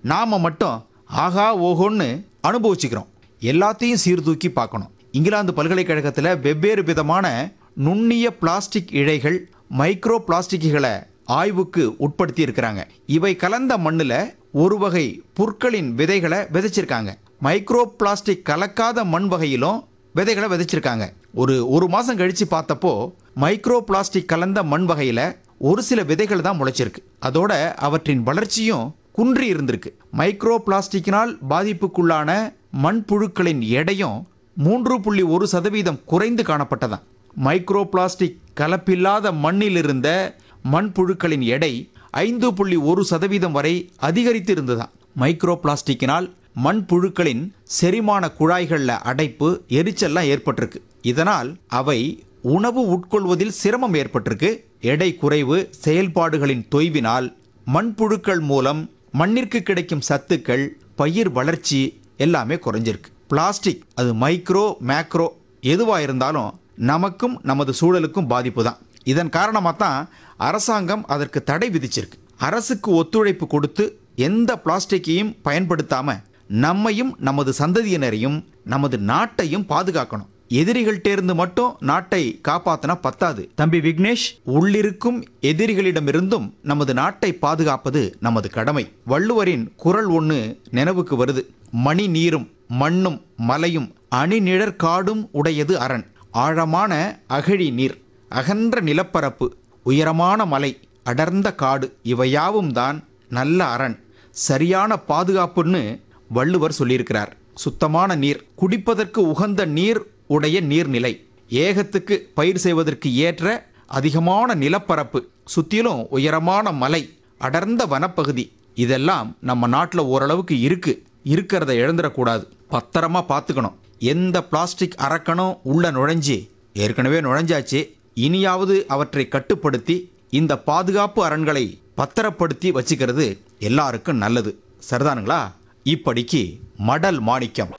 நாம மட்டும் ஆகா ஓஹோன்னு அனுபவிச்சுக்கிறோம் எல்லாத்தையும் சீர்தூக்கி பார்க்கணும் இங்கிலாந்து பல்கலைக்கழகத்தில் வெவ்வேறு விதமான நுண்ணிய பிளாஸ்டிக் இழைகள் மைக்ரோ பிளாஸ்டிக்குகளை ஆய்வுக்கு உட்படுத்தி இருக்கிறாங்க இவை கலந்த மண்ணில் ஒரு வகை புற்களின் விதைகளை விதைச்சிருக்காங்க மைக்ரோ பிளாஸ்டிக் கலக்காத மண் வகையிலும் விதைகளை விதைச்சிருக்காங்க ஒரு ஒரு மாதம் கழித்து பார்த்தப்போ மைக்ரோ பிளாஸ்டிக் கலந்த மண் வகையில் ஒரு சில விதைகள் தான் முளைச்சிருக்கு அதோட அவற்றின் வளர்ச்சியும் குன்றி இருந்திருக்கு மைக்ரோ பிளாஸ்டிக்கினால் பாதிப்புக்குள்ளான மண்புழுக்களின் எடையும் மூன்று புள்ளி ஒரு சதவீதம் குறைந்து காணப்பட்டதாம் மைக்ரோ பிளாஸ்டிக் கலப்பில்லாத மண்ணில் இருந்த மண்புழுக்களின் எடை ஐந்து புள்ளி ஒரு சதவீதம் வரை அதிகரித்து இருந்ததாம் மைக்ரோ பிளாஸ்டிக்கினால் மண்புழுக்களின் செரிமான குழாய்களில் அடைப்பு எரிச்சல்லாம் ஏற்பட்டிருக்கு இதனால் அவை உணவு உட்கொள்வதில் சிரமம் ஏற்பட்டிருக்கு எடை குறைவு செயல்பாடுகளின் தொய்வினால் மண்புழுக்கள் மூலம் மண்ணிற்கு கிடைக்கும் சத்துக்கள் பயிர் வளர்ச்சி எல்லாமே குறைஞ்சிருக்கு பிளாஸ்டிக் அது மைக்ரோ மேக்ரோ எதுவாக இருந்தாலும் நமக்கும் நமது சூழலுக்கும் பாதிப்பு தான் இதன் காரணமாக தான் அரசாங்கம் அதற்கு தடை விதிச்சிருக்கு அரசுக்கு ஒத்துழைப்பு கொடுத்து எந்த பிளாஸ்டிக்கையும் பயன்படுத்தாம நம்மையும் நமது சந்ததியினரையும் நமது நாட்டையும் பாதுகாக்கணும் எதிரிகள்கிட்டேருந்து மட்டும் நாட்டை காப்பாத்தினா பத்தாது தம்பி விக்னேஷ் உள்ளிருக்கும் எதிரிகளிடமிருந்தும் நமது நாட்டை பாதுகாப்பது நமது கடமை வள்ளுவரின் குரல் ஒன்று நினைவுக்கு வருது மணி நீரும் மண்ணும் மலையும் அணிநிழற் காடும் உடையது அரண் ஆழமான அகழி நீர் அகன்ற நிலப்பரப்பு உயரமான மலை அடர்ந்த காடு இவையாவும் தான் நல்ல அரண் சரியான பாதுகாப்புன்னு வள்ளுவர் சொல்லியிருக்கிறார் சுத்தமான நீர் குடிப்பதற்கு உகந்த நீர் உடைய நீர்நிலை ஏகத்துக்கு பயிர் செய்வதற்கு ஏற்ற அதிகமான நிலப்பரப்பு சுற்றிலும் உயரமான மலை அடர்ந்த வனப்பகுதி இதெல்லாம் நம்ம நாட்டில் ஓரளவுக்கு இருக்கு இருக்கிறத இழந்துடக்கூடாது பத்திரமா பார்த்துக்கணும் எந்த பிளாஸ்டிக் அரக்கனும் உள்ள நுழைஞ்சி ஏற்கனவே நுழைஞ்சாச்சு இனியாவது அவற்றை கட்டுப்படுத்தி இந்த பாதுகாப்பு அரண்களை பத்திரப்படுத்தி வச்சுக்கிறது எல்லாருக்கும் நல்லது சரிதானுங்களா இப்படிக்கு மடல் மாணிக்கம்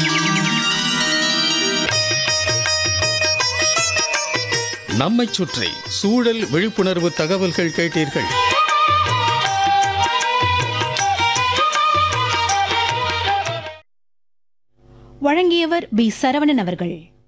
நம்மைச் சுற்றி சூழல் விழிப்புணர்வு தகவல்கள் கேட்டீர்கள் வழங்கியவர் பி சரவணன் அவர்கள்